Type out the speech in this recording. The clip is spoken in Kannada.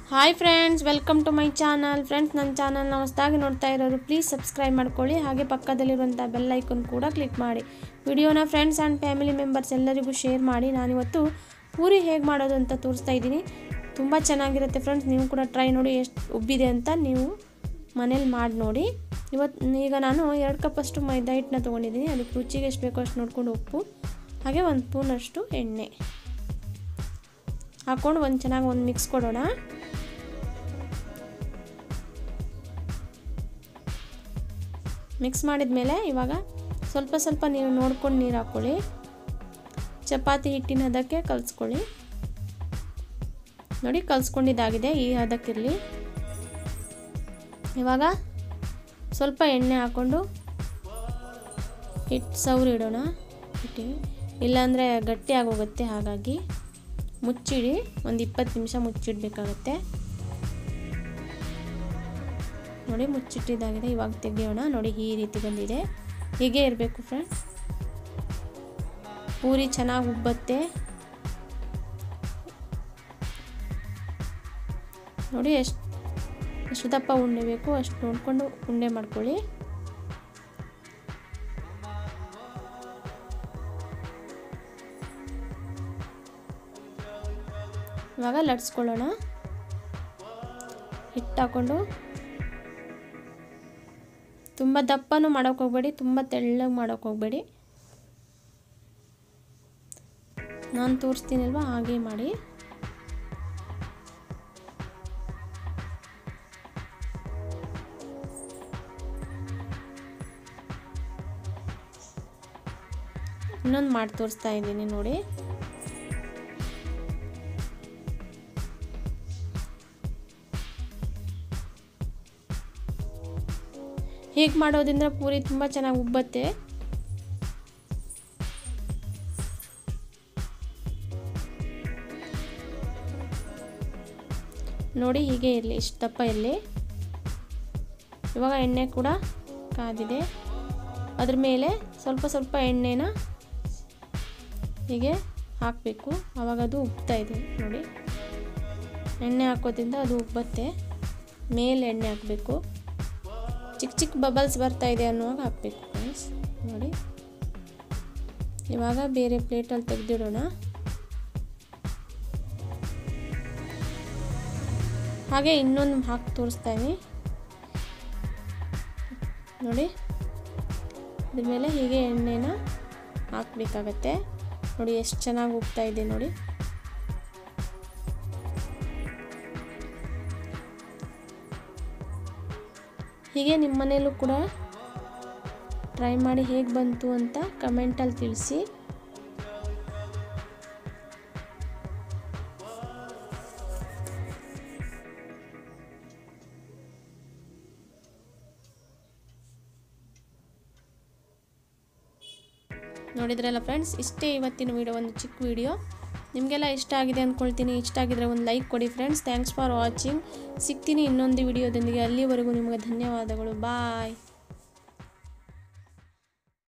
hi friends welcome to my channel friends ನನ್ನ ಚಾನಲ್ನ ಹೊಸದಾಗಿ ನೋಡ್ತಾ ಇರೋರು ಪ್ಲೀಸ್ ಸಬ್ಸ್ಕ್ರೈಬ್ ಮಾಡ್ಕೊಳ್ಳಿ ಹಾಗೆ ಪಕ್ಕದಲ್ಲಿರುವಂಥ ಬೆಲ್ ಐಕನ್ ಕೂಡ ಕ್ಲಿಕ್ ಮಾಡಿ ವಿಡಿಯೋನ ಫ್ರೆಂಡ್ಸ್ ಆ್ಯಂಡ್ ಫ್ಯಾಮಿಲಿ ಮೆಂಬರ್ಸ್ ಎಲ್ಲರಿಗೂ ಶೇರ್ ಮಾಡಿ ನಾನಿವತ್ತು ಪೂರಿ ಹೇಗೆ ಮಾಡೋದು ಅಂತ ತೋರಿಸ್ತಾ ಇದ್ದೀನಿ ತುಂಬ ಚೆನ್ನಾಗಿರುತ್ತೆ ಫ್ರೆಂಡ್ಸ್ ನೀವು ಕೂಡ ಟ್ರೈ ನೋಡಿ ಎಷ್ಟು ಉಬ್ಬಿದೆ ಅಂತ ನೀವು ಮನೇಲಿ ಮಾಡಿ ನೋಡಿ ಇವತ್ತು ಈಗ ನಾನು ಎರಡು ಕಪ್ಪಷ್ಟು ಮೈದಾ ಹಿಟ್ಟನ್ನ ತೊಗೊಂಡಿದ್ದೀನಿ ಅದಕ್ಕೆ ರುಚಿಗೆ ಎಷ್ಟು ಬೇಕೋ ಅಷ್ಟು ನೋಡ್ಕೊಂಡು ಉಪ್ಪು ಹಾಗೆ ಒಂದು ಸ್ಪೂನಷ್ಟು ಎಣ್ಣೆ ಹಾಕ್ಕೊಂಡು ಒಂದು ಚೆನ್ನಾಗಿ ಒಂದು ಮಿಕ್ಸ್ ಕೊಡೋಣ ಮಿಕ್ಸ್ ಮಾಡಿದ ಮೇಲೆ ಇವಾಗ ಸ್ವಲ್ಪ ಸ್ವಲ್ಪ ನೀರು ನೋಡ್ಕೊಂಡು ನೀರು ಹಾಕ್ಕೊಳ್ಳಿ ಚಪಾತಿ ಹಿಟ್ಟಿನ ಹದಕ್ಕೆ ಕಲಿಸ್ಕೊಳ್ಳಿ ನೋಡಿ ಕಲಿಸ್ಕೊಂಡಿದ್ದಾಗಿದೆ ಈ ಹದಕ್ಕಿರಲಿ ಇವಾಗ ಸ್ವಲ್ಪ ಎಣ್ಣೆ ಹಾಕ್ಕೊಂಡು ಹಿಟ್ಟು ಸೌರು ಇಡೋಣ ಹಿಟ್ಟಿಗೆ ಇಲ್ಲಾಂದರೆ ಗಟ್ಟಿ ಆಗೋಗುತ್ತೆ ಹಾಗಾಗಿ ಮುಚ್ಚಿಡಿ ಒಂದು ಇಪ್ಪತ್ತು ನಿಮಿಷ ಮುಚ್ಚಿಡಬೇಕಾಗತ್ತೆ ನೋಡಿ ಮುಚ್ಚಿಟ್ಟಿದ್ದಾಗಿದೆ ಇವಾಗ ತೆಗೆಯೋಣ ನೋಡಿ ಈ ರೀತಿ ಬಂದಿದೆ ಹೀಗೆ ಇರಬೇಕು ಫ್ರೆಂಡ್ಸ್ ಪೂರಿ ಚೆನ್ನಾಗಿ ಉಬ್ಬತ್ತೆ ನೋಡಿ ಎಷ್ಟು ಎಷ್ಟು ದಪ್ಪ ಉಂಡೆ ಬೇಕು ಅಷ್ಟು ನೋಡಿಕೊಂಡು ಉಂಡೆ ಮಾಡ್ಕೊಳ್ಳಿ ಇವಾಗ ಲಟ್ಸ್ಕೊಳ್ಳೋಣ ಹಿಟ್ಟು ಹಾಕ್ಕೊಂಡು ತುಂಬ ದಪ್ಪನೂ ಮಾಡೋಕೆ ಹೋಗಬೇಡಿ ತುಂಬ ತೆಳ್ಳಗೆ ಮಾಡೋಕೆ ಹೋಗಬೇಡಿ ನಾನು ತೋರಿಸ್ತೀನಲ್ವ ಹಾಗೆ ಮಾಡಿ ಇನ್ನೊಂದು ಮಾಡಿ ತೋರಿಸ್ತಾ ಇದ್ದೀನಿ ನೋಡಿ ಹೀಗೆ ಮಾಡೋದ್ರಿಂದ ಪೂರಿ ತುಂಬ ಚೆನ್ನಾಗಿ ಉಬ್ಬತ್ತೆ ನೋಡಿ ಹೀಗೆ ಇರಲಿ ಇಷ್ಟು ದಪ್ಪ ಇರಲಿ ಇವಾಗ ಎಣ್ಣೆ ಕೂಡ ಕಾದಿದೆ ಅದ್ರ ಮೇಲೆ ಸ್ವಲ್ಪ ಸ್ವಲ್ಪ ಎಣ್ಣೆನ ಹೀಗೆ ಹಾಕಬೇಕು ಆವಾಗ ಅದು ಉಬ್ತಾ ಇದೆ ನೋಡಿ ಎಣ್ಣೆ ಹಾಕೋದ್ರಿಂದ ಅದು ಉಬ್ಬತ್ತೆ ಮೇಲೆ ಎಣ್ಣೆ ಹಾಕಬೇಕು ಚಿಕ್ಕ ಚಿಕ್ಕ ಬಬಲ್ಸ್ ಬರ್ತಾ ಇದೆ ಅನ್ನುವಾಗ ಹಾಕಬೇಕು ಫ್ರೆಂಡ್ಸ್ ನೋಡಿ ಇವಾಗ ಬೇರೆ ಪ್ಲೇಟಲ್ಲಿ ತೆಗೆದಿಡೋಣ ಹಾಗೆ ಇನ್ನೊಂದು ಹಾಕಿ ತೋರಿಸ್ತಾ ಇದ್ದೀನಿ ನೋಡಿ ಇದ್ರ ಮೇಲೆ ಹೀಗೆ ಎಣ್ಣೆನ ಹಾಕಬೇಕಾಗತ್ತೆ ನೋಡಿ ಎಷ್ಟು ಚೆನ್ನಾಗಿ ಉಗ್ತಾ ಇದೆ ನೋಡಿ ಹೀಗೆ ನಿಮ್ಮ ಮನೇಲೂ ಕೂಡ ಟ್ರೈ ಮಾಡಿ ಹೇಗೆ ಬಂತು ಅಂತ ಕಮೆಂಟಲ್ಲಿ ತಿಳಿಸಿ ನೋಡಿದ್ರಲ್ಲ ಫ್ರೆಂಡ್ಸ್ ಇಷ್ಟೇ ಇವತ್ತಿನ ವಿಡಿಯೋ ಒಂದು ಚಿಕ್ಕ ವಿಡಿಯೋ ನಿಮಗೆಲ್ಲ ಇಷ್ಟ ಆಗಿದೆ ಅಂದ್ಕೊಳ್ತೀನಿ ಇಷ್ಟ ಆಗಿದ್ರೆ ಒಂದು ಲೈಕ್ ಕೊಡಿ ಫ್ರೆಂಡ್ಸ್ ಥ್ಯಾಂಕ್ಸ್ ಫಾರ್ ವಾಚಿಂಗ್ ಸಿಗ್ತೀನಿ ಇನ್ನೊಂದು ವಿಡಿಯೋದೊಂದಿಗೆ ಅಲ್ಲಿವರೆಗೂ ನಿಮಗೆ ಧನ್ಯವಾದಗಳು ಬಾಯ್